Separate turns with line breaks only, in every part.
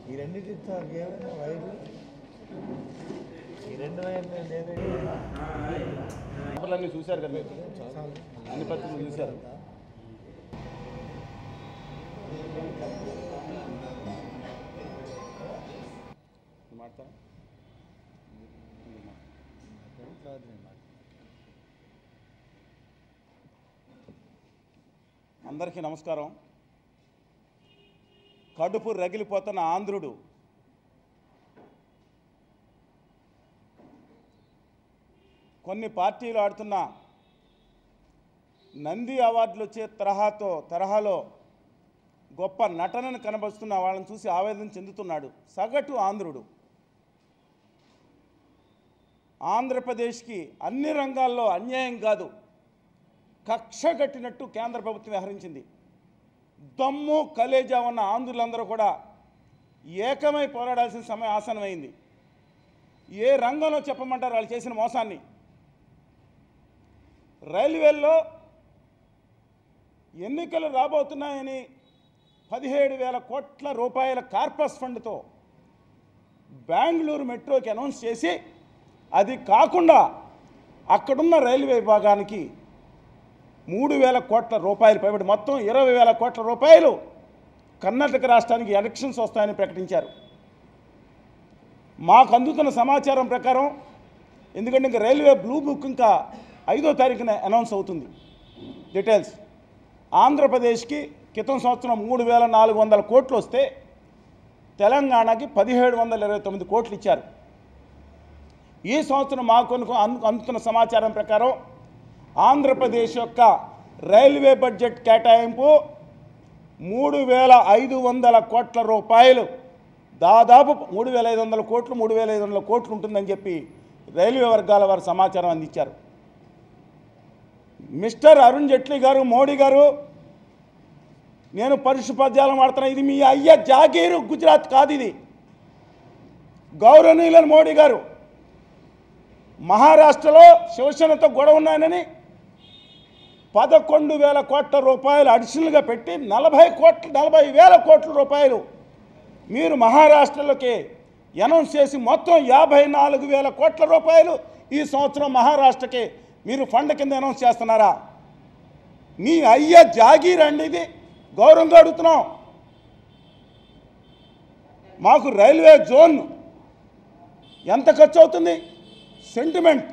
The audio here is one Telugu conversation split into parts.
ఈ రెండింటితో ఏమైనా వైర్లు ఈ రెండు వైర్లు లేదండి
పేపర్లన్నీ చూశారు కదా మీరు అన్ని పత్రికలు చూశారు మాట్లాడతారా అందరికీ నమస్కారం కడుపు రగిలిపోతున్న ఆంధ్రుడు కొన్ని పార్టీలు ఆడుతున్న నంది అవార్డులు వచ్చే తరహాతో తరహాలో గొప్ప నటనను కనబరుస్తున్న వాళ్ళని చూసి ఆవేదన చెందుతున్నాడు సగటు ఆంధ్రుడు ఆంధ్రప్రదేశ్కి అన్ని రంగాల్లో అన్యాయం కాదు కక్ష కట్టినట్టు కేంద్ర ప్రభుత్వం వ్యవహరించింది దమ్ము కలేజా ఉన్న ఆంధ్రులందరూ కూడా ఏకమై పోరాడాల్సిన సమయం ఆసనమైంది ఏ రంగంలో చెప్పమంటారు వాళ్ళు చేసిన మోసాన్ని రైల్వేల్లో ఎన్నికలు రాబోతున్నాయని పదిహేడు వేల కోట్ల రూపాయల కార్పస్ ఫండ్తో బెంగళూరు మెట్రోకి అనౌన్స్ చేసి అది కాకుండా అక్కడున్న రైల్వే విభాగానికి మూడు వేల కోట్ల రూపాయలు పైబడి మొత్తం ఇరవై వేల కోట్ల రూపాయలు కర్ణాటక రాష్ట్రానికి ఎలక్షన్స్ వస్తాయని ప్రకటించారు మాకు అందుతున్న సమాచారం ప్రకారం ఎందుకంటే ఇంకా రైల్వే బ్లూ బుక్ ఇంకా ఐదో తారీఖున అనౌన్స్ అవుతుంది డీటెయిల్స్ ఆంధ్రప్రదేశ్కి క్రితం సంవత్సరం మూడు వేల నాలుగు వందల కోట్లు వస్తే తెలంగాణకి పదిహేడు వందల ఇరవై తొమ్మిది కోట్లు ఇచ్చారు ఈ సంవత్సరం మాకు అనుకు- అందు- అందుతున్న సమాచారం ప్రకారం ఆంధ్రప్రదేశ్ యొక్క రైల్వే బడ్జెట్ కేటాయింపు మూడు వేల ఐదు వందల కోట్ల రూపాయలు దాదాపు మూడు వేల ఐదు వందల కోట్లు మూడు వేల ఐదు వందల కోట్లు ఉంటుందని చెప్పి రైల్వే వర్గాల వారు సమాచారం అందించారు మిస్టర్ అరుణ్ జైట్లీ గారు మోడీ గారు నేను పరుషు పద్యాలను వాడుతున్నా ఇది మీ అయ్య జాగీరు గుజరాత్ కాదు ఇది గౌరవనీయులను మోడీ గారు మహారాష్ట్రలో శివసేనతో గొడవ ఉన్నానని పదకొండు వేల కోట్ల రూపాయలు అడిషనల్గా పెట్టి నలభై కోట్ల నలభై వేల కోట్ల రూపాయలు మీరు మహారాష్ట్రలోకి అనౌన్స్ చేసి మొత్తం యాభై నాలుగు వేల కోట్ల రూపాయలు ఈ సంవత్సరం మహారాష్ట్రకి మీరు ఫండ్ కింద అనౌన్స్ చేస్తున్నారా మీ అయ్య జాగీర్ అండి ఇది గౌరవంగా అడుగుతున్నాం మాకు రైల్వే జోన్ ఎంత ఖర్చు అవుతుంది సెంటిమెంట్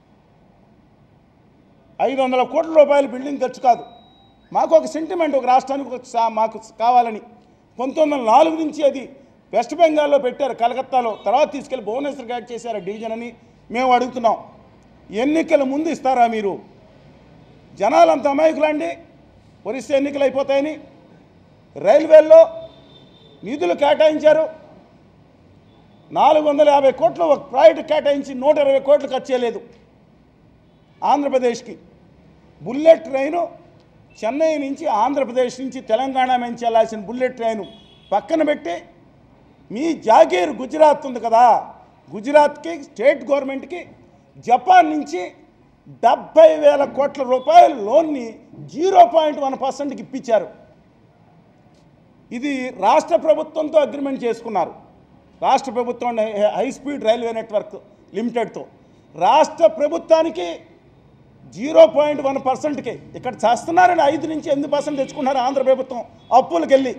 ఐదు వందల కోట్ల రూపాయల బిల్డింగ్ ఖర్చు కాదు మాకు ఒక సెంటిమెంట్ ఒక రాష్ట్రానికి ఒక సా- మాకు కావాలని పంతొమ్మిది వందల నాలుగు నుంచి అది వెస్ట్ బెంగాల్లో పెట్టారు కలకత్తాలో తర్వాత తీసుకెళ్లి భువనేశ్వర్ యాడ్ చేశారు డివిజన్ అని మేము అడుగుతున్నాం ఎన్నికల ముందు ఇస్తారా మీరు జనాలంత అమాయకులండి ఒరిస్సా ఎన్నికలు అయిపోతాయని రైల్వేల్లో నిధులు కేటాయించారు నాలుగు వందల యాభై కోట్లు ఒక ప్రాజెక్టు కేటాయించి నూట ఇరవై కోట్లు ఖర్చు చేయలేదు ఆంధ్రప్రదేశ్కి బుల్లెట్ ట్రైను చెన్నై నుంచి ఆంధ్రప్రదేశ్ నుంచి తెలంగాణ నుంచి వెళ్ళాల్సిన బుల్లెట్ ట్రైను పక్కన పెట్టి మీ జాగీర్ గుజరాత్ ఉంది కదా గుజరాత్కి స్టేట్ గవర్నమెంట్కి జపాన్ నుంచి డెబ్బై వేల కోట్ల రూపాయల లోన్ని జీరో పాయింట్ వన్ పర్సెంట్కి ఇప్పించారు ఇది రాష్ట్ర ప్రభుత్వంతో అగ్రిమెంట్ చేసుకున్నారు రాష్ట్ర ప్రభుత్వం హై స్పీడ్ రైల్వే నెట్వర్క్ లిమిటెడ్తో రాష్ట్ర ప్రభుత్వానికి జీరో పాయింట్ వన్ పర్సెంట్కి ఇక్కడ చేస్తున్నారని ఐదు నుంచి ఎనిమిది పర్సెంట్ తెచ్చుకున్నారు ఆంధ్ర ప్రభుత్వం అప్పులకు వెళ్ళి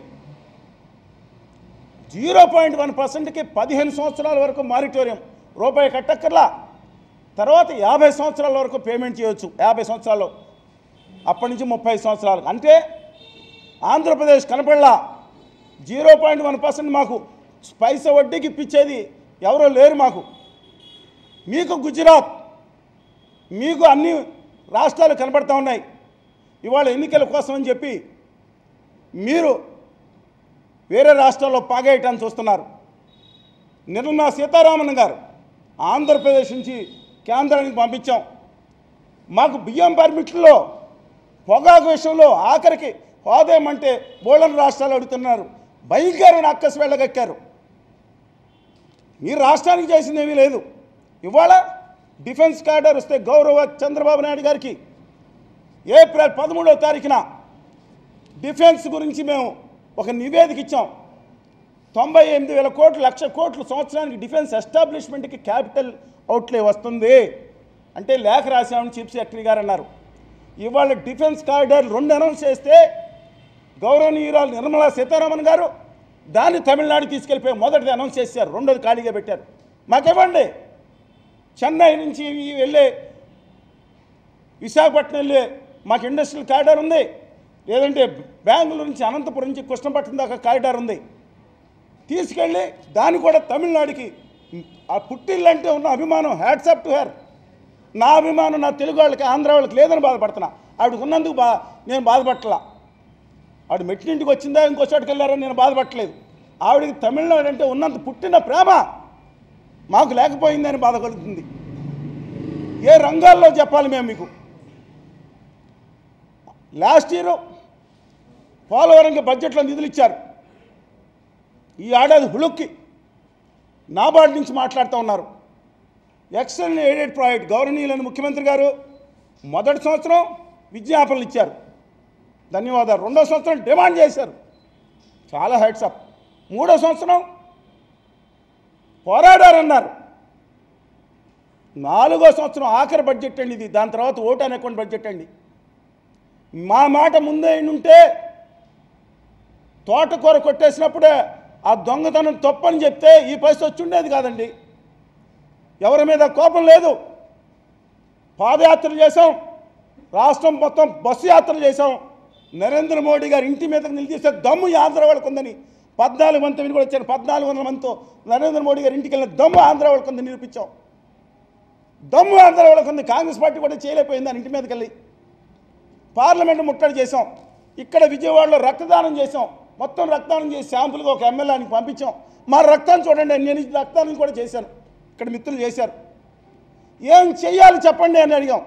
జీరో పాయింట్ వన్ పర్సెంట్కి పదిహేను సంవత్సరాల వరకు మారిటోరియం రూపాయి కట్టక్కర్లా తర్వాత యాభై సంవత్సరాల వరకు పేమెంట్ చేయొచ్చు యాభై సంవత్సరాల్లో అప్పటి నుంచి ముప్పై సంవత్సరాలు అంటే ఆంధ్రప్రదేశ్ కనపడలా జీరో పాయింట్ వన్ పర్సెంట్ మాకు పైసా వడ్డీకి ఇప్పించేది ఎవరో లేరు మాకు మీకు గుజరాత్ మీకు అన్ని రాష్ట్రాలు కనబడతా ఉన్నాయి ఇవాళ ఎన్నికల కోసం అని చెప్పి మీరు వేరే రాష్ట్రాల్లో పాగేయటాన్ని చూస్తున్నారు నిర్మలా సీతారామన్ గారు ఆంధ్రప్రదేశ్ నుంచి కేంద్రానికి పంపించాం మాకు బియ్యం పర్మిట్లో పొగాకు విషయంలో ఆఖరికి హోదేమంటే బోళన్ రాష్ట్రాలు అడుగుతున్నారు భయంకరమైన అక్కసి వెళ్ళగక్కారు మీరు రాష్ట్రానికి చేసింది ఏమీ లేదు ఇవాళ డిఫెన్స్ కార్డర్ వస్తే గౌరవ చంద్రబాబు నాయుడు గారికి ఏప్రిల్ పదమూడవ తారీఖున డిఫెన్స్ గురించి మేము ఒక నివేదిక ఇచ్చాం తొంభై ఎనిమిది వేల కోట్లు లక్ష కోట్లు సంవత్సరానికి డిఫెన్స్ ఎస్టాబ్లిష్మెంట్కి క్యాపిటల్ అవుట్లే వస్తుంది అంటే లేఖ రాశామని చీఫ్ సెక్రటరీ గారు అన్నారు ఇవాళ డిఫెన్స్ కారిడార్ రెండు అనౌన్స్ చేస్తే గౌరవనీయురాలు నిర్మలా సీతారామన్ గారు దాన్ని తమిళనాడు తీసుకెళ్ళిపోయి మొదటిది అనౌన్స్ చేశారు రెండోది ఖాళీగా పెట్టారు మాకివ్వండి చెన్నై నుంచి ఈ వెళ్ళే విశాఖపట్నం వెళ్ళే మాకు ఇండస్ట్రియల్ కారిడార్ ఉంది లేదంటే బెంగళూరు నుంచి అనంతపురం నుంచి కృష్ణపట్నం దాకా కారిడార్ ఉంది తీసుకెళ్ళి దాన్ని కూడా తమిళనాడుకి ఆ పుట్టిల్లంటే ఉన్న అభిమానం హ్యాట్సప్ టు హెర్ నా అభిమానం నా తెలుగు వాళ్ళకి ఆంధ్ర వాళ్ళకి లేదని బాధపడుతున్నా ఆవిడకు ఉన్నందుకు బా నేను బాధపడట్లా ఆవిడ మెట్టినింటికి వచ్చిందా ఇంకో చోటుకి వెళ్ళారని నేను బాధపడట్లేదు ఆవిడకి తమిళనాడు అంటే ఉన్నంత పుట్టిన ప్రేమ మాకు లేకపోయిందని బాధ కలుగుతుంది ఏ రంగాల్లో చెప్పాలి మేము మీకు లాస్ట్ ఇయర్ పోలవరంకి బడ్జెట్లో నిధులు ఇచ్చారు ఈ ఏడాది హులుక్కి నాబార్డు నుంచి మాట్లాడుతూ ఉన్నారు ఎక్స్టర్నల్ ఎయిడెడ్ ప్రాజెక్ట్ గౌరవనీయులైన ముఖ్యమంత్రి గారు మొదటి సంవత్సరం విజ్ఞాపనలు ఇచ్చారు ధన్యవాదాలు రెండో సంవత్సరం డిమాండ్ చేశారు చాలా హెడ్సప్ మూడో సంవత్సరం పోరాడారన్నారు నాలుగో సంవత్సరం ఆఖరి బడ్జెట్ అండి ఇది దాని తర్వాత ఓటు అనే అకౌంట్ బడ్జెట్ అండి మా మాట ముందే ఉంటే తోటకూర కొట్టేసినప్పుడే ఆ దొంగతనం తప్పని చెప్తే ఈ పరిస్థితి వచ్చి ఉండేది కాదండి ఎవరి మీద కోపం లేదు పాదయాత్రలు చేసాం రాష్ట్రం మొత్తం బస్సు యాత్రలు చేసాం నరేంద్ర మోడీ గారి ఇంటి మీదకి నిలిచేసే దమ్ము ఈ ఆంధ్ర వాళ్ళకు ఉందని పద్నాలుగు మంది కూడా వచ్చారు పద్నాలుగు వందల మందితో నరేంద్ర మోడీ గారి ఇంటికి వెళ్ళిన దమ్ము ఆంధ్ర వాళ్ళకు ఉంది నిరూపించాం దమ్ము ఆంధ్ర వాళ్ళకు ఉంది కాంగ్రెస్ పార్టీ కూడా చేయలేకపోయింది దాని ఇంటి మీదకి వెళ్ళి పార్లమెంట్ ముట్టడి చేసాం ఇక్కడ విజయవాడలో రక్తదానం చేసాం మొత్తం రక్తదానం చేసి శాంపుల్గా ఒక ఎమ్మెల్యేనికి పంపించాం మా రక్తాన్ని చూడండి నేను ఈ రక్తాన్ని కూడా చేశాను ఇక్కడ మిత్రులు చేశారు ఏం చెయ్యాలి చెప్పండి అని అడిగాం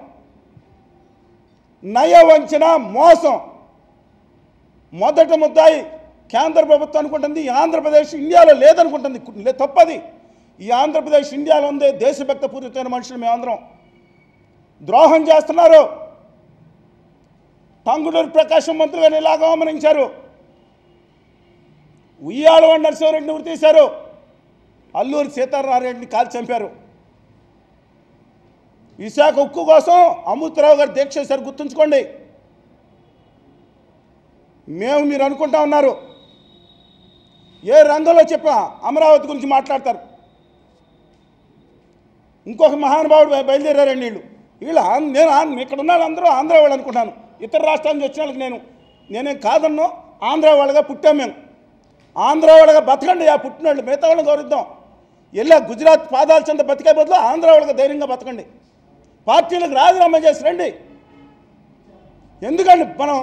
నయ వంచన మోసం మొదట ముద్దాయి కేంద్ర ప్రభుత్వం అనుకుంటుంది ఈ ఆంధ్రప్రదేశ్ ఇండియాలో లేదనుకుంటుంది లే- తప్పది ఈ ఆంధ్రప్రదేశ్ ఇండియాలో ఉంది దేశభక్త పూరితమైన మనుషులు మేమందరం ద్రోహం చేస్తున్నారు టంగుడూరు ప్రకాశం మంత్రి గారిని ఇలాగ అవమానించారు ఉయ్యాలవాడ నరసింహారెడ్డిని ఉరి తీశారు అల్లూరి సీతారామరెడ్డిని కాల్చి చంపారు విశాఖ ఉక్కు కోసం అమృతరావు గారు దీక్ష చేశారు గుర్తుంచుకోండి మేము మీరు అనుకుంటా ఉన్నారు ఏ రంగంలో చెప్పినా అమరావతి గురించి మాట్లాడతారు ఇంకొక మహానుభావుడు బయ- బయలుదేరారండి వీళ్ళు వీళ్ళు ఆం- నేను ఆం- ఇక్కడ ఉన్న అందరూ ఆంధ్ర వాళ్ళు అనుకుంటాను ఇతర రాష్ట్రాల నుంచి వచ్చిన వాళ్ళకి నేను నేనేం కాదన్నో ఆంధ్ర వాళ్ళగా పుట్టాం మేము ఆంధ్ర వాళ్ళగా బతకండి ఆ పుట్టిన వాళ్ళు మిగతా వాళ్ళని గౌరవిద్దాం వెళ్ళా గుజరాత్ పాదాల చెంత బతికే బదులు ఆంధ్ర వాళ్ళగా ధైర్యంగా బతకండి పార్టీలకు రాజీనామా చేసి రండి ఎందుకండి మనం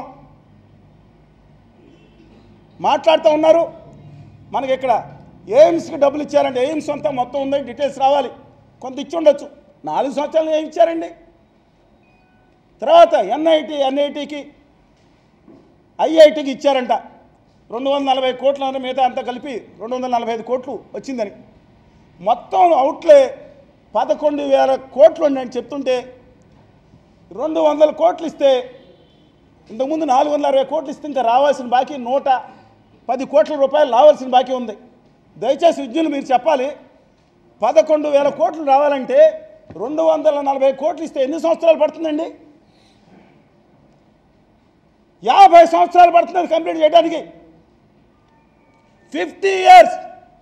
మాట్లాడుతూ ఉన్నారు మనకి ఇక్కడ ఎయిమ్స్కి డబ్బులు ఇచ్చారంటే ఎయిమ్స్ అంతా మొత్తం ఉంది డీటెయిల్స్ రావాలి కొంత ఇచ్చి ఉండొచ్చు నాలుగు సంవత్సరాలు ఏం ఇచ్చారండి తర్వాత ఎన్ఐటి ఎన్ఐటికి ఐఐటికి ఇచ్చారంట రెండు వందల నలభై కోట్ల అంటే మిగతా అంతా కలిపి రెండు వందల నలభై ఐదు కోట్లు వచ్చిందని మొత్తం అవుట్లే పదకొండు వేల కోట్లు అని చెప్తుంటే రెండు వందల కోట్లు ఇస్తే ఇంతకుముందు నాలుగు వందల అరవై కోట్లు ఇస్తే ఇంకా రావాల్సిన బాకీ నూట పది కోట్ల రూపాయలు రావాల్సిన బాకీ ఉంది దయచేసి విద్యులు మీరు చెప్పాలి పదకొండు వేల కోట్లు రావాలంటే రెండు వందల నలభై కోట్లు ఇస్తే ఎన్ని సంవత్సరాలు పడుతుందండి యాభై సంవత్సరాలు పడుతుంది కంప్లీట్ చేయడానికి ఫిఫ్టీ ఇయర్స్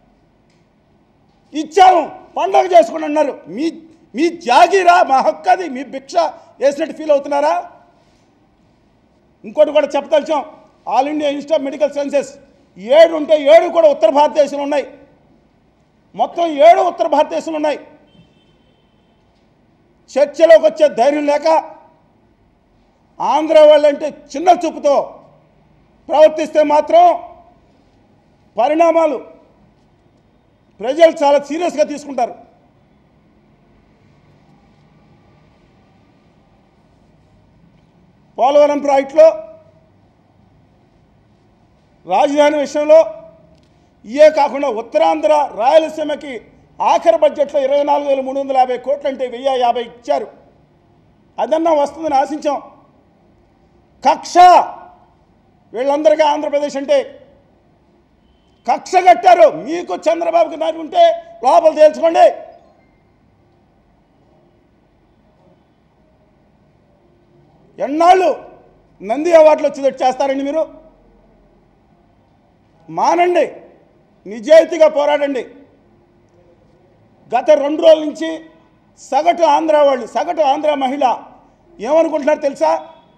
ఇచ్చాము పండగ చేసుకుని అన్నారు మీ మీ జాగీరా మా హక్కు అది మీ భిక్ష వేసినట్టు ఫీల్ అవుతున్నారా ఇంకోటి కూడా చెప్పదలిచాం All India Institute of Medical Sciences ఏడు ఉంటే ఏడు కూడా ఉత్తర భారతదేశంలో ఉన్నాయి మొత్తం ఏడు ఉత్తర భారతదేశంలో ఉన్నాయి చర్చలోకి వచ్చే ధైర్యం లేక ఆంధ్ర వాళ్ళంటే చిన్న చూపుతో ప్రవర్తిస్తే మాత్రం పరిణామాలు ప్రజలు చాలా సీరియస్గా తీసుకుంటారు పోలవరం ప్రాజెక్టులో రాజధాని విషయంలో ఇయే కాకుండా ఉత్తరాంధ్ర రాయలసీమకి ఆఖరి బడ్జెట్లో ఇరవై నాలుగు వేల మూడు వందల యాభై కోట్లు అంటే వెయ్యి యాభై ఇచ్చారు అదన్నా వస్తుందని ఆశించాం కక్ష వీళ్ళందరికీ ఆంధ్రప్రదేశ్ అంటే కక్ష కట్టారు మీకు చంద్రబాబుకి నాటి ఉంటే లోపల తేల్చుకోండి ఎన్నాళ్ళు నంది అవార్డులు వచ్చి చేస్తారండి మీరు మానండి నిజాయితీగా పోరాడండి గత రెండు రోజుల నుంచి సగటు ఆంధ్ర వాళ్ళు సగటు ఆంధ్ర మహిళ ఏమనుకుంటున్నారు తెలుసా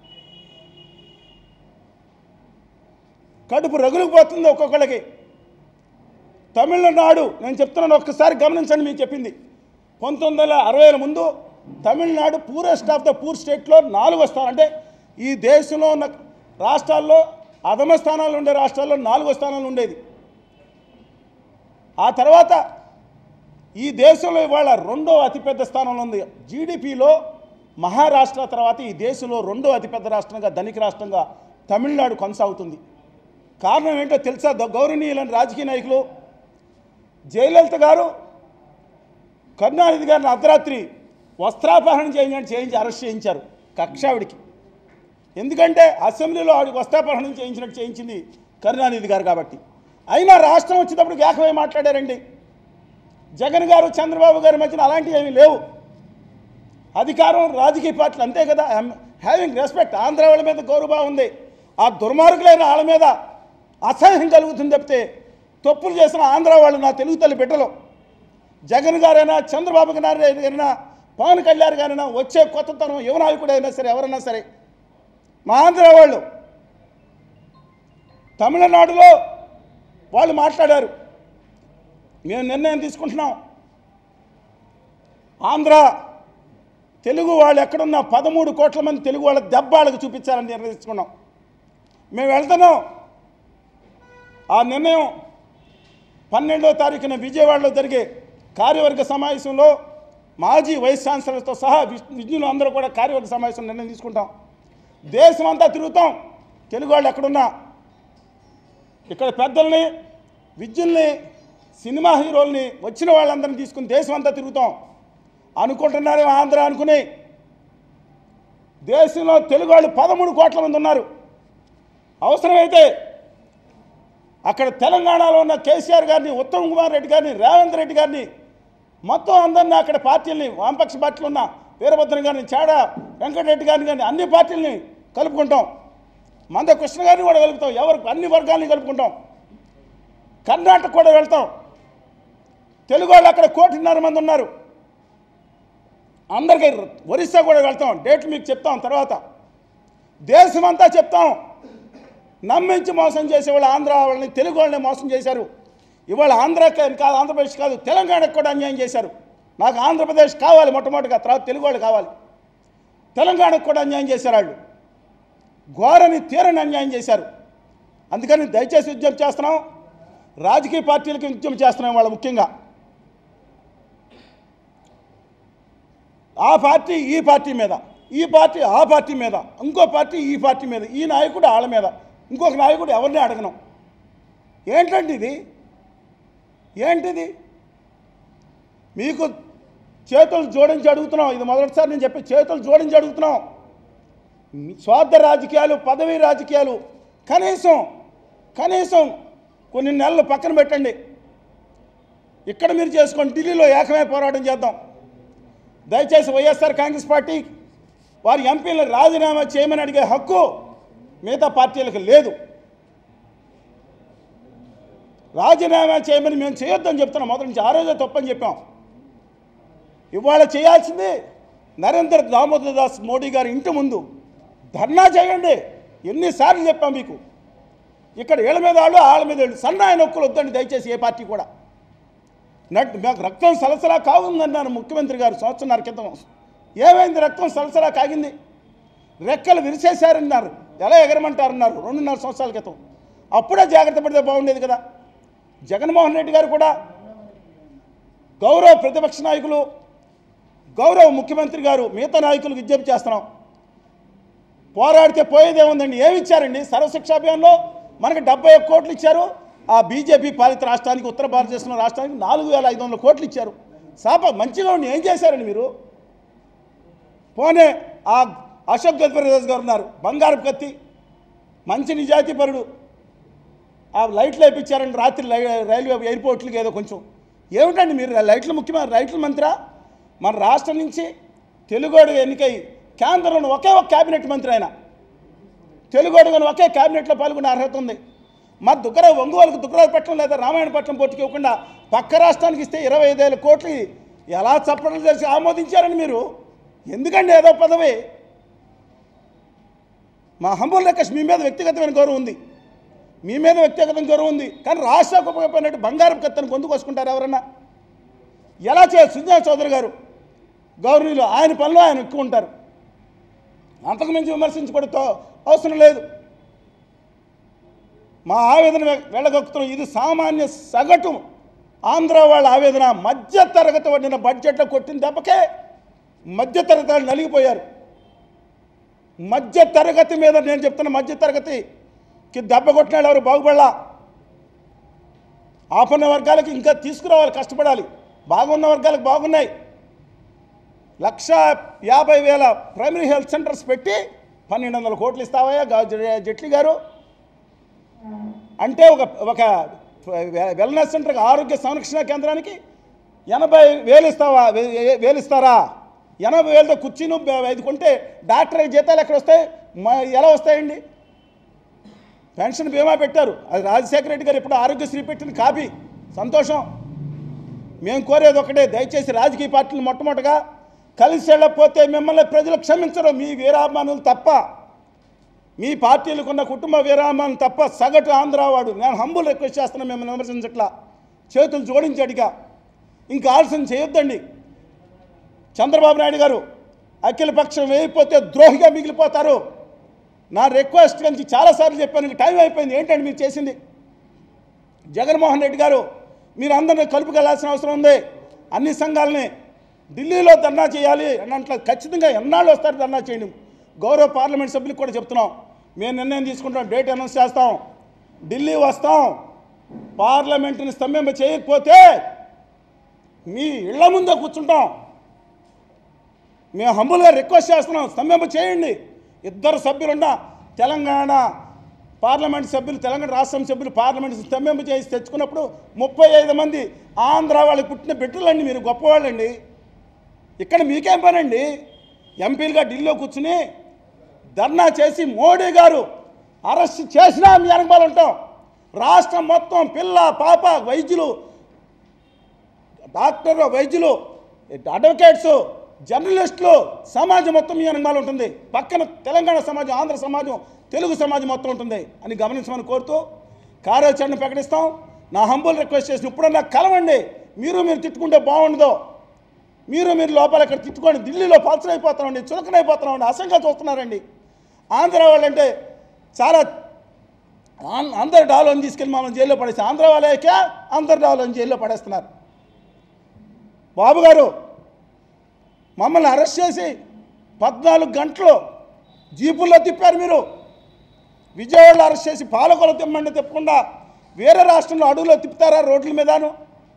కడుపు రగులుకుపోతుంది ఒక్కొక్కళ్ళకి తమిళనాడు నేను చెప్తున్నాను ఒక్కసారి గమనించండి మీకు చెప్పింది పంతొమ్మిది వందల అరవైల ముందు Tamil Nadu poorest of the poor స్టేట్లో నాలుగో స్థానం అంటే ఈ దేశంలో ఉన్న రాష్ట్రాల్లో అధమ స్థానాలు ఉండే రాష్ట్రాల్లో నాలుగో స్థానాలు ఉండేది ఆ తర్వాత ఈ దేశంలో ఇవాళ రెండో అతిపెద్ద స్థానంలో ఉంది జీడిపిలో మహారాష్ట్ర తర్వాత ఈ దేశంలో రెండో అతిపెద్ద రాష్ట్రంగా ధనిక రాష్ట్రంగా తమిళనాడు కొనసాగుతుంది కారణం ఏంటో తెలుసా ద- గౌరవనీయులైన రాజకీయ నాయకులు జయలలిత గారు కరుణానిధి గారిని అర్ధరాత్రి వస్త్రాపహరణ చేయించండి చేయించి అరెస్ట్ చేయించారు కక్షావిడికి ఎందుకంటే అసెంబ్లీలో ఆవిడకి వస్త్రాపహరణం చేయించినట్టు చేయించింది కరుణానిధి గారు కాబట్టి అయినా రాష్ట్రం వచ్చేటప్పుడు ఏకమై మాట్లాడారండి జగన్ గారు చంద్రబాబు గారి మధ్యన అలాంటివి ఏమీ లేవు అధికారం రాజకీయ పార్టీలు అంతే కదా హ్యావింగ్ రెస్పెక్ట్ ఆంధ్ర వాళ్ళ మీద గౌరవం ఉంది ఆ దుర్మార్గులైన వాళ్ళ మీద అసహ్యం కలుగుతుంది తప్పితే తప్పులు చేసిన ఆంధ్ర వాళ్ళు నా తెలుగు తల్లి బిడ్డలు జగన్ గారైనా చంద్రబాబు గారైనా పవన్ కళ్యాణ్ గారైనా వచ్చే కొత్తతనం యువ నాయకుడైనా సరే ఎవరైనా సరే మా ఆంధ్ర వాళ్ళు తమిళనాడులో వాళ్ళు మాట్లాడారు మేము నిర్ణయం తీసుకుంటున్నాం ఆంధ్ర తెలుగు వాళ్ళు ఎక్కడున్న పదమూడు కోట్ల మంది తెలుగు వాళ్ళ దెబ్బ వాళ్ళకి చూపించాలని నిర్ణయించుకున్నాం మేము వెళ్తున్నాం ఆ నిర్ణయం పన్నెండో తారీఖున విజయవాడలో జరిగే కార్యవర్గ సమావేశంలో మాజీ వైస్ ఛాన్సలర్తో సహా విజ్- విజ్ఞులు అందరూ కూడా కార్యవర్గ సమావేశం నిర్ణయం తీసుకుంటాం దేశం అంతా తిరుగుతాం తెలుగు వాళ్ళు ఎక్కడున్నా ఇక్కడ పెద్దల్ని విద్యుల్ని సినిమా హీరోల్ని వచ్చిన వాళ్ళందరినీ తీసుకుని దేశం అంతా తిరుగుతాం అనుకుంటున్నారు ఆంధ్ర అనుకుని దేశంలో తెలుగు వాళ్ళు పదమూడు కోట్ల మంది ఉన్నారు అవసరమైతే అక్కడ తెలంగాణలో ఉన్న కేసీఆర్ గారిని ఉత్తమ్ కుమార్ రెడ్డి గారిని రేవంత్ రెడ్డి గారిని మొత్తం అందరినీ అక్కడ పార్టీలని వామపక్ష పార్టీలు ఉన్న వీరభద్రం గారిని చాడ వెంకటరెడ్డి గారిని కానీ అన్ని పార్టీలని కలుపుకుంటాం మంద కృష్ణ గారిని కూడా కలుపుతాం ఎవరు అన్ని వర్గాలని కలుపుకుంటాం కర్ణాటక కూడా వెళ్తాం తెలుగు వాళ్ళు అక్కడ కోటిన్నర మంది ఉన్నారు అందరికీ ఒరిస్సా కూడా వెళ్తాం డేట్లు మీకు చెప్తాం తర్వాత దేశమంతా చెప్తాం నమ్మించి మోసం చేసేవాళ్ళు ఆంధ్ర వాళ్ళని తెలుగు వాళ్ళని మోసం చేశారు ఇవాళ ఆంధ్రాకి కాదు ఆంధ్రప్రదేశ్ కాదు తెలంగాణకు కూడా అన్యాయం చేశారు నాకు ఆంధ్రప్రదేశ్ కావాలి మొట్టమొదటిగా తర్వాత తెలుగు వాళ్ళు కావాలి తెలంగాణకు కూడా అన్యాయం చేశారు వాళ్ళు ఘోరని తీరని అన్యాయం చేశారు అందుకని దయచేసి ఉద్యమం చేస్తున్నాం రాజకీయ పార్టీలకి ఉద్యమం చేస్తున్నాం వాళ్ళు ముఖ్యంగా ఆ పార్టీ ఈ పార్టీ మీద ఈ పార్టీ ఆ పార్టీ మీద ఇంకో పార్టీ ఈ పార్టీ మీద ఈ నాయకుడు వాళ్ళ మీద ఇంకొక నాయకుడు ఎవరిని అడగను ఏంటండి ఇది ఏంటిది మీకు చేతులు జోడించి అడుగుతున్నాం ఇది మొదటిసారి నేను చెప్పి చేతులు జోడించి అడుగుతున్నాం మీ స్వార్థ రాజకీయాలు పదవి రాజకీయాలు కనీసం కనీసం కొన్ని నెలలు పక్కన పెట్టండి ఇక్కడ మీరు చేసుకోండి ఢిల్లీలో ఏకమే పోరాటం చేద్దాం దయచేసి వైఎస్ఆర్ కాంగ్రెస్ పార్టీ వారి ఎంపీలను రాజీనామా చేయమని అడిగే హక్కు మిగతా పార్టీలకు లేదు రాజీనామా చేయమని మేము చేయొద్దని చెప్తున్నాం మొదటి నుంచి ఆ రోజే తప్పని చెప్పాం ఇవాళ చేయాల్సింది నరేంద్ర దామోదర్ దాస్ మోడీ గారి ఇంటి ముందు ధర్నా చేయండి ఎన్నిసార్లు చెప్పాం మీకు ఇక్కడ వీళ్ళ మీద వాళ్ళు వాళ్ళ మీద వాళ్ళు సన్నాయి నొక్కులు వద్దండి దయచేసి ఏ పార్టీ కూడా నట్ మాకు రక్తం సలసలా కాగుందన్నారు ముఖ్యమంత్రి గారు సంవత్సరాల క్రితం ఏమైంది రక్తం సలసలా కాగింది రెక్కలు విరిసేశారన్నారు ఎలా ఎగరమంటారన్నారు రెండున్నర సంవత్సరాల క్రితం అప్పుడే జాగ్రత్త పడితే బాగుండేది కదా జగన్మోహన్ రెడ్డి గారు కూడా గౌరవ ప్రతిపక్ష నాయకులు గౌరవ ముఖ్యమంత్రి గారు మిగతా నాయకులకు విజ్ఞప్తి చేస్తున్నాం పోరాడితే పోయేదేముందండి ఏమి ఇచ్చారండి సర్వశిక్ష అభియాన్లో మనకి డెబ్బై ఒక్క కోట్లు ఇచ్చారు ఆ బీజేపీ పాలిత రాష్ట్రానికి ఉత్తర భారతదేశంలో రాష్ట్రానికి నాలుగు వేల ఐదు వందల కోట్లు ఇచ్చారు సాప మంచిగా ఉండి ఏం చేశారండి మీరు పోనే ఆ అశోక్ గజపతిరాజు గారు ఉన్నారు బంగారు కత్తి మంచి నిజాయితీపరుడు ఆ లైట్లు వేయించారండి రాత్రి లై- రైల్వే ఎయిర్పోర్ట్లకి ఏదో కొంచెం ఏమిటండి మీరు లైట్లు ముఖ్యమైన లైట్ల మంత్రా మన రాష్ట్రం నుంచి తెలుగోడు ఎన్నికై కేంద్రంలో ఒకే ఒక క్యాబినెట్ మంత్రి ఆయన తెలుగోడు కానీ ఒకే క్యాబినెట్లో పాల్గొనే అర్హత ఉంది మా దుగ్గర ఒంగోలుకు దుగ్గరాజపట్నం లేదా రామాయణపట్నం పోటీకి ఇవ్వకుండా పక్క రాష్ట్రానికి ఇస్తే ఇరవై ఐదేళ్ళ కోట్లు ఎలా చప్పట్లు చేసి ఆమోదించారని మీరు ఎందుకండి ఏదో పదవి మా హంబుల్ రిక్వెస్ట్ మీ మీద వ్యక్తిగతమైన గౌరవం ఉంది మీ మీద వ్యక్తిగతమైన గౌరవం ఉంది కానీ రాష్ట్రకు ఉపయోగపడినట్టు బంగారం కత్తను గొంతుకొసుకుంటారు ఎవరన్నా ఎలా చేయాలి సుజనా చౌదరి గారు గౌరవనీయులు ఆయన పనిలో ఆయన ఎక్కువ ఉంటారు అంతకు మించి విమర్శించబడుతో అవసరం లేదు మా ఆవేదన వె- వెళ్ళగొక్కుతున్నాం ఇది సామాన్య సగటు ఆంధ్ర వాళ్ళ ఆవేదన మధ్య తరగతి వండిన బడ్జెట్లో కొట్టిన దెబ్బకే మధ్య తరగతి వాళ్ళు నలిగిపోయారు మధ్య తరగతి మీద నేను చెప్తున్న మధ్య తరగతికి దెబ్బ కొట్టిన వాళ్ళు ఎవరు బాగుపడలా ఆపన్న వర్గాలకు ఇంకా తీసుకురావాలి కష్టపడాలి బాగున్న వర్గాలకు బాగున్నాయి లక్ష యాభై వేల ప్రైమరీ హెల్త్ సెంటర్స్ పెట్టి పన్నెండు వందల కోట్లు ఇస్తావయ్యా గా- జ- జైట్లీ గారు అంటే ఒక ఒక వె- వెల్నెస్ సెంటర్కి ఆరోగ్య సంరక్షణ కేంద్రానికి ఎనభై వేలు ఇస్తావా వే- ఏ- వేలు ఇస్తారా ఎనభై వేలతో కుర్చీను బ- ఇది కొంటే డాక్టర్ జీతాలు ఎక్కడ వస్తాయి మ- ఎలా వస్తాయండి పెన్షన్ బీమా పెట్టారు అది రాజశేఖర రెడ్డి గారు ఇప్పుడు ఆరోగ్యశ్రీ పెట్టిన కాపీ సంతోషం మేము కోరేది ఒకటే దయచేసి రాజకీయ పార్టీలు మొట్టమొదటిగా కలిసి వెళ్ళకపోతే మిమ్మల్ని ప్రజలు క్షమించరు మీ వీరాభిమానులు తప్ప మీ పార్టీలకున్న కుటుంబ వీరాభిమానులు తప్ప సగటు ఆంధ్రావాడు నేను హంబుల్ రిక్వెస్ట్ చేస్తున్నా మిమ్మల్ని విమర్శించట్లా చేతులు జోడించి అడిగా ఇంకా ఆలస్యం చేయొద్దండి చంద్రబాబు నాయుడు గారు అఖిల పక్షం వేయకపోతే ద్రోహిగా మిగిలిపోతారు నా రిక్వెస్ట్ కనుక చాలాసార్లు చెప్పాను ఇంక టైం అయిపోయింది ఏంటండి మీరు చేసింది జగన్మోహన్ రెడ్డి గారు మీరు అందరినీ కలుపుకెళ్లాల్సిన అవసరం ఉంది అన్ని సంఘాలని ఢిల్లీలో ధర్నా చేయాలి అని అట్లా ఖచ్చితంగా ఎన్నాళ్ళు వస్తారు ధర్నా చేయండి గౌరవ పార్లమెంట్ సభ్యులకు కూడా చెప్తున్నాం మేము నిర్ణయం తీసుకుంటాం డేట్ అనౌన్స్ చేస్తాం ఢిల్లీ వస్తాం పార్లమెంటుని స్తంభింప చేయకపోతే మీ ఇళ్ల ముందే కూర్చుంటాం మేము హంబుల్గా రిక్వెస్ట్ చేస్తున్నాం స్తంభింప చేయండి ఇద్దరు సభ్యులున్న తెలంగాణ పార్లమెంట్ సభ్యులు తెలంగాణ రాష్ట్రం సభ్యులు పార్లమెంట్ స్తంభింప చేసి తెచ్చుకున్నప్పుడు ముప్పై ఐదు మంది ఆంధ్ర వాళ్ళకి పుట్టిన బిడ్డలండి మీరు గొప్పవాళ్ళండి ఇక్కడ మీకేం పనండి ఎంపీలుగా ఢిల్లీలో కూర్చుని ధర్నా చేసి మోడీ గారు అరెస్ట్ చేసినా మీ వెనకబాలు ఉంటాం రాష్ట్రం మొత్తం పిల్ల పాప వైద్యులు డాక్టర్ వైద్యులు అడ్వకేట్స్ జర్నలిస్టులు సమాజం మొత్తం మీ వెనకమాల ఉంటుంది పక్కన తెలంగాణ సమాజం ఆంధ్ర సమాజం తెలుగు సమాజం మొత్తం ఉంటుంది అని గమనించమని కోరుతూ కార్యాచరణ ప్రకటిస్తాం నా హంబుల్ రిక్వెస్ట్ చేసిన ఇప్పుడన్నా కలవండి మీరు మీరు తిట్టుకుంటే బాగుండదు మీరు మీరు లోపల ఇక్కడ తిట్టుకోండి ఢిల్లీలో పలచనైపోతున్నామండి చులకనైపోతున్నామండి అసంగా చూస్తున్నారండి ఆంధ్ర వాళ్ళంటే చాలా ఆం- అందరు డాలోని తీసుకెళ్ళి మమ్మల్ని జైల్లో పడేసి ఆంధ్ర వాళ్ళకే అందరు డాలోని జైల్లో పడేస్తున్నారు బాబు గారు మమ్మల్ని అరెస్ట్ చేసి పద్నాలుగు గంటలు జీపుల్లో తిప్పారు మీరు విజయవాడలో అరెస్ట్ చేసి పాలకొల తిమ్మండి తిప్పకుండా వేరే రాష్ట్రంలో అడవులో తిప్పుతారా రోడ్ల మీదను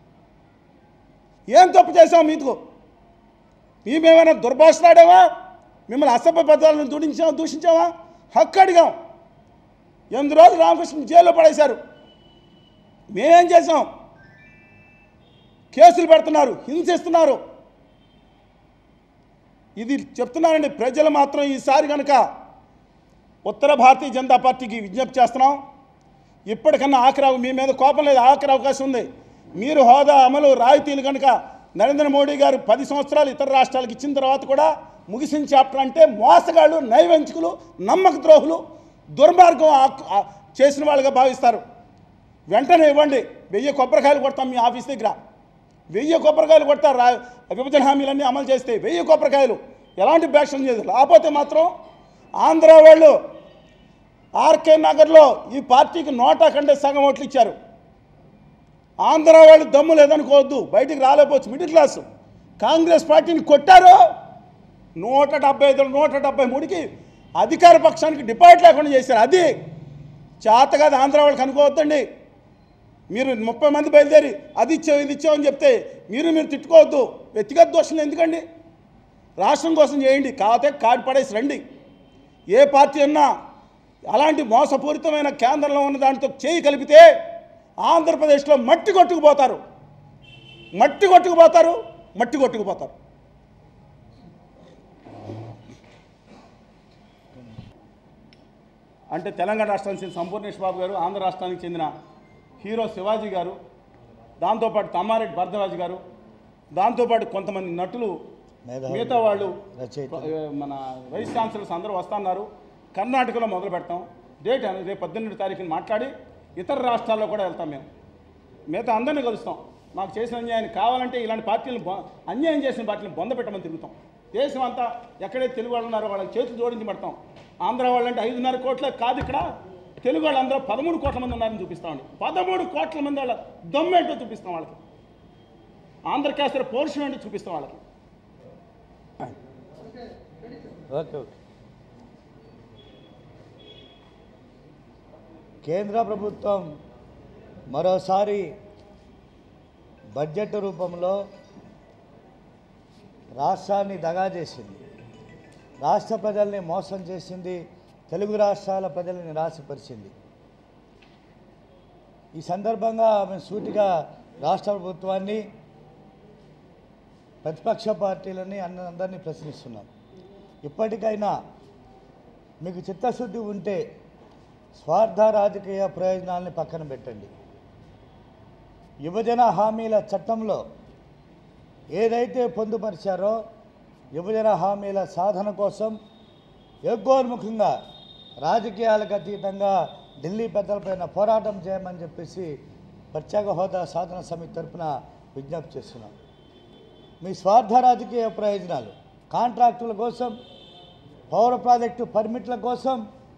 ఏం తప్పు చేసాం మీకు మేమేమైనా దుర్భాషలాడామా మిమ్మల్ని అసభ్య పదాలను దూషించామా దూషించామా హక్కు అడిగాం ఎనిమిది రోజులు రామకృష్ణ జైల్లో పడేశారు మేమేం చేసాం కేసులు పెడుతున్నారు హింసిస్తున్నారు ఇది చెప్తున్నానండి ప్రజలు మాత్రం ఈసారి కనుక ఉత్తర భారతీయ జనతా పార్టీకి విజ్ఞప్తి చేస్తున్నాం ఇప్పటికన్నా ఆఖరి అవ- మీ మీద కోపం లేదు ఆఖరి అవకాశం ఉంది మీరు హోదా అమలు రాయితీలు కనుక నరేంద్ర మోడీ గారు పది సంవత్సరాలు ఇతర రాష్ట్రాలకు ఇచ్చిన తర్వాత కూడా ముగిసిన చాప్టర్ అంటే మోసగాళ్ళు నైవంచికులు నమ్మక ద్రోహులు దుర్మార్గం ఆ- ఆ- చేసిన వాళ్ళుగా భావిస్తారు వెంటనే ఇవ్వండి వెయ్యి కొబ్బరికాయలు కొడతాం మీ ఆఫీస్ దగ్గర వెయ్యి కొబ్బరికాయలు కొడతారు రా విభజన హామీలన్నీ అమలు చేస్తే వెయ్యి కొబ్బరికాయలు ఎలాంటి బ్యాక్షన్ చేయదు లేకపోతే మాత్రం ఆంధ్ర వాళ్ళు ఆర్కే నగర్లో ఈ పార్టీకి నోటా కంటే సగం ఓట్లు ఇచ్చారు ఆంధ్ర వాళ్ళు దమ్ము లేదనుకోవద్దు బయటికి రాలేకపోవచ్చు మిడిల్ క్లాస్ కాంగ్రెస్ పార్టీని కొట్టారు నూట డెబ్బై ఐదు నూట డెబ్బై మూడుకి అధికార పక్షానికి డిపాజిట్ లేకుండా చేశారు అది చేతగాది ఆంధ్ర వాళ్ళకి అనుకోవద్దండి మీరు ముప్పై మంది బయలుదేరి అది ఇచ్చావు ఇది ఇచ్చావు అని చెప్తే మీరు మీరు తిట్టుకోవద్దు వ్యక్తిగత దోషం ఎందుకండి రాష్ట్రం కోసం చేయండి కాకపోతే కాడి పడేసి రండి ఏ పార్టీ అన్నా అలాంటి మోసపూరితమైన కేంద్రంలో ఉన్న దాంతో చేయి కలిపితే ఆంధ్రప్రదేశ్లో మట్టి కొట్టుకుపోతారు మట్టి కొట్టుకుపోతారు మట్టి కొట్టుకుపోతారు అంటే తెలంగాణ రాష్ట్రానికి చెందిన సంపూర్ణేష్ బాబు గారు ఆంధ్ర రాష్ట్రానికి చెందిన హీరో శివాజీ గారు దాంతోపాటు తమ్మారెడ్డి భరద్వాజ్ గారు దాంతోపాటు కొంతమంది నటులు
మేధావులు.
మిగతా వాళ్ళు
రచయితలు.
ఏ, మన వైస్ ఛాన్సలర్స్ అందరూ వస్తున్నారు కర్ణాటకలో మొదలు పెడతాం డేట్ అనేది రేపు పద్దెనిమిది తారీఖున మాట్లాడి ఇతర రాష్ట్రాల్లో కూడా వెళ్తాం మేము మిగతా అందరినీ కలుస్తాం మాకు చేసిన అన్యాయాన్ని కావాలంటే ఇలాంటి పార్టీలను బొ- అన్యాయం చేసిన పార్టీలను బొంద పెట్టమని తిరుగుతాం దేశం అంతా ఎక్కడైతే తెలుగు వాళ్ళు ఉన్నారో వాళ్ళకి చేతులు జోడించి పడతాం ఆంధ్ర వాళ్ళంటే ఐదున్నర కోట్ల కాదు ఇక్కడ తెలుగు వాళ్ళందరూ పదమూడు కోట్ల మంది ఉన్నారని చూపిస్తామండి పదమూడు కోట్ల మంది వాళ్ళ దమ్మేంటో చూపిస్తాం వాళ్ళకి ఆంధ్రకేసరి పౌరుషం ఏంటో చూపిస్తాం వాళ్ళకి
ఓకే ఓకే కేంద్ర ప్రభుత్వం మరోసారి బడ్జెట్ రూపంలో రాష్ట్రాన్ని దగా చేసింది రాష్ట్ర ప్రజల్ని మోసం చేసింది తెలుగు రాష్ట్రాల ప్రజల్ని నిరాశపరిచింది ఈ సందర్భంగా మేము సూటిగా రాష్ట్ర ప్రభుత్వాన్ని ప్రతిపక్ష పార్టీలని అన్న అందరినీ ప్రశ్నిస్తున్నాం ఇప్పటికైనా మీకు చిత్తశుద్ధి ఉంటే స్వార్థ రాజకీయ ప్రయోజనాల్ని పక్కన పెట్టండి విభజన హామీల చట్టంలో ఏదైతే పొందుపరిచారో విభజన హామీల సాధన కోసం యజ్ఞోన్ముఖంగా రాజకీయాలకు అతీతంగా ఢిల్లీ పెద్దలపైన పోరాటం చేయమని చెప్పేసి ప్రత్యేక హోదా సాధన సమితి తరపున విజ్ఞప్తి చేస్తున్నాం మీ స్వార్థ రాజకీయ ప్రయోజనాలు కాంట్రాక్టుల కోసం పౌర ప్రాజెక్టు పర్మిట్ల కోసం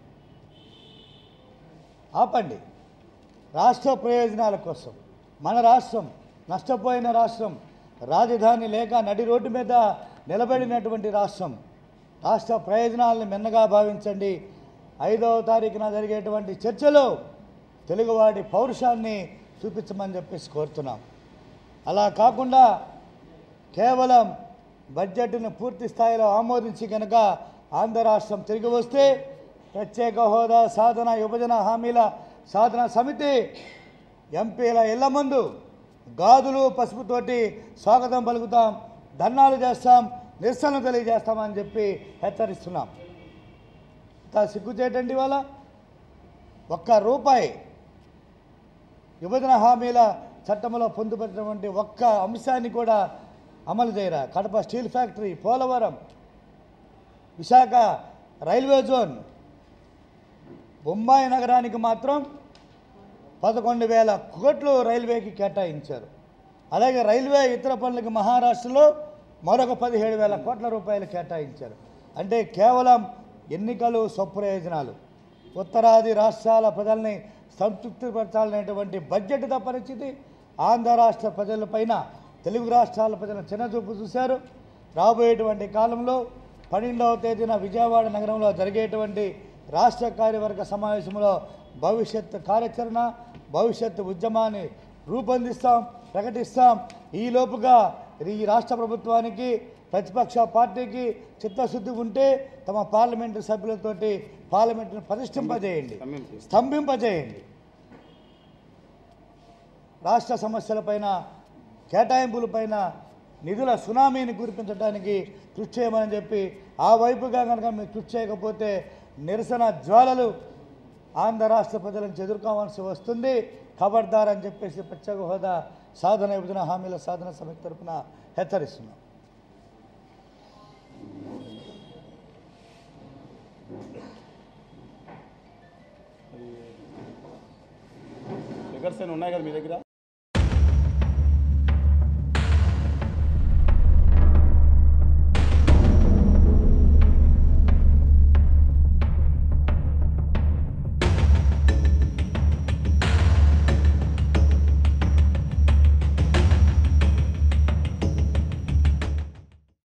ఆపండి రాష్ట్ర ప్రయోజనాల కోసం మన రాష్ట్రం నష్టపోయిన రాష్ట్రం రాజధాని లేక నడి రోడ్డు మీద నిలబడినటువంటి రాష్ట్రం రాష్ట్ర ప్రయోజనాలను మిన్నగా భావించండి ఐదవ తారీఖున జరిగేటువంటి చర్చలో తెలుగువాడి పౌరుషాన్ని చూపించమని చెప్పేసి కోరుతున్నాం అలా కాకుండా కేవలం బడ్జెట్ను పూర్తి స్థాయిలో ఆమోదించి కనుక ఆంధ్ర రాష్ట్రం తిరిగి వస్తే ప్రత్యేక హోదా సాధన విభజన హామీల సాధన సమితి ఎంపీల ఇళ్ల ముందు గాజులు పసుపుతోటి స్వాగతం పలుకుతాం ధర్నాలు చేస్తాం నిరసన తెలియజేస్తామని చెప్పి హెచ్చరిస్తున్నాం ఇంత సిగ్గుచేటండి వాళ్ళ ఒక్క రూపాయి విభజన హామీల చట్టంలో పొందుపరిచినటువంటి ఒక్క అంశాన్ని కూడా అమలు చేయరా Kadapa steel factory Polavaram Visakha railway zone Bombay నగరానికి మాత్రం పదకొండు వేల కోట్లు రైల్వేకి కేటాయించారు అలాగే రైల్వే ఇతర పనులకు మహారాష్ట్రలో మరొక పదిహేడు వేల కోట్ల రూపాయలు కేటాయించారు అంటే కేవలం ఎన్నికలు స్వప్రయోజనాలు ఉత్తరాది రాష్ట్రాల ప్రజల్ని సంతృప్తిపరచాలనేటువంటి బడ్జెట్ తప్పనిచ్చింది ఆంధ్ర రాష్ట్ర ప్రజలపైన తెలుగు రాష్ట్రాల ప్రజలను చిన్నచూపు చూశారు రాబోయేటువంటి కాలంలో పన్నెండవ తేదీన విజయవాడ నగరంలో జరిగేటువంటి రాష్ట్ర కార్యవర్గ సమావేశంలో భవిష్యత్ కార్యాచరణ భవిష్యత్ ఉద్యమాన్ని రూపొందిస్తాం ప్రకటిస్తాం ఈ లోపుగా ఈ రాష్ట్ర ప్రభుత్వానికి ప్రతిపక్ష పార్టీకి చిత్తశుద్ధి ఉంటే తమ పార్లమెంటు సభ్యులతోటి పార్లమెంటును ప్రతిష్ఠింపజేయండి
స్తంభింపజేయండి.
స్తంభింపజేయండి రాష్ట్ర సమస్యలపైన కేటాయింపులపైన నిధుల సునామీని కురిపించడానికి కృషి చేయమని చెప్పి ఆ వైపుగా కనుక మీరు కృషి చేయకపోతే నిరసన జ్వాలలు ఆంధ్ర రాష్ట్ర ప్రజలను ఎదుర్కోవాల్సి వస్తుంది ఖబర్దార్ అని చెప్పేసి ప్రత్యేక హోదా సాధన విభజన హామీల సాధన సమితి తరపున హెచ్చరిస్తున్నాం
ఫిగర్స్ అని ఉన్నాయి కదా మీ దగ్గర